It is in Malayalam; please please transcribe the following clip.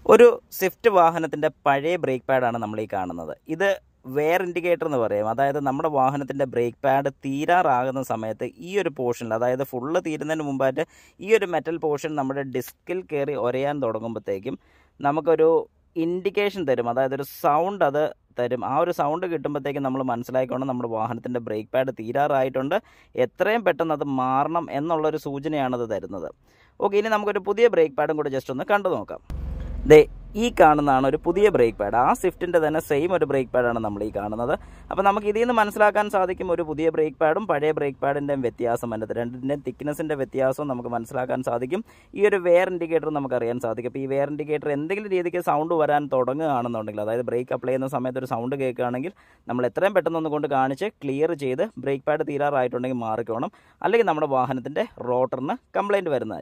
ഒരു സ്വിഫ്റ്റ് വാഹനത്തിൻ്റെ പഴയ ബ്രേക്ക് പാഡാണ് നമ്മൾ ഈ കാണുന്നത് ഇത് വെയർ ഇൻഡിക്കേറ്റർ എന്ന് പറയും അതായത് നമ്മുടെ വാഹനത്തിൻ്റെ ബ്രേക്ക് പാഡ് തീരാറാകുന്ന സമയത്ത് ഈ ഒരു പോർഷനിൽ അതായത് ഫുള്ള് തീരുന്നതിന് മുമ്പായിട്ട് ഈ ഒരു മെറ്റൽ പോർഷൻ നമ്മുടെ ഡിസ്കിൽ കയറി ഒരയാൻ തുടങ്ങുമ്പോഴത്തേക്കും നമുക്കൊരു ഇൻഡിക്കേഷൻ തരും അതായത് ഒരു സൗണ്ട് അത് തരും ആ ഒരു സൗണ്ട് കിട്ടുമ്പോഴത്തേക്കും നമ്മൾ മനസ്സിലാക്കിക്കൊണ്ട് നമ്മുടെ വാഹനത്തിൻ്റെ ബ്രേക്ക് പാഡ് തീരാറായിട്ടുണ്ട് എത്രയും പെട്ടെന്ന് അത് മാറണം എന്നുള്ളൊരു സൂചനയാണത് തരുന്നത് ഓക്കെ ഇനി നമുക്കൊരു പുതിയ ബ്രേക്ക് പാഡും കൂടെ ജസ്റ്റ് ഒന്ന് കണ്ടു നോക്കാം ദേ ഈ കാണുന്നതാണ് ഒരു പുതിയ ബ്രേക്ക് പാഡ് ആ സ്വിഫ്റ്റിൻ്റെ തന്നെ സെയിം ഒരു ബ്രേക്ക് പാഡാണ് നമ്മൾ ഈ കാണുന്നത് അപ്പോൾ നമുക്ക് ഇതിൽ നിന്ന് മനസ്സിലാക്കാൻ സാധിക്കും ഒരു പുതിയ ബ്രേക്ക് പാഡും പഴയ ബ്രേക്ക് പാഡിൻ്റെയും വ്യത്യാസം അതിൻ്റെ രണ്ടിൻ്റെയും തിക്നെസ്സിൻ്റെ വ്യത്യാസവും നമുക്ക് മനസ്സിലാക്കാൻ സാധിക്കും ഈ ഒരു വെയർ ഇൻഡിക്കേറ്റർ നമുക്ക് അറിയാൻ സാധിക്കും അപ്പോൾ ഈ വെയർ ഇൻഡിക്കേറ്റർ എന്തെങ്കിലും രീതിക്ക് സൗണ്ട് വരാൻ തുടങ്ങുകയാണെന്നുണ്ടെങ്കിൽ അതായത് ബ്രേക്ക് അപ്ലൈ ചെയ്യുന്ന സമയത്ത് ഒരു സൗണ്ട് കേൾക്കുകയാണെങ്കിൽ നമ്മൾ എത്രയും പെട്ടെന്ന് ഒന്ന് കൊണ്ട് കാണിച്ച് ക്ലിയർ ചെയ്ത് ബ്രേക്ക് പാഡ് തീരാറായിട്ടുണ്ടെങ്കിൽ മാറിക്കോണം അല്ലെങ്കിൽ നമ്മുടെ വാഹനത്തിൻ്റെ റോട്ടറിന് കംപ്ലൈൻറ്റ് വരുന്നതായിരിക്കും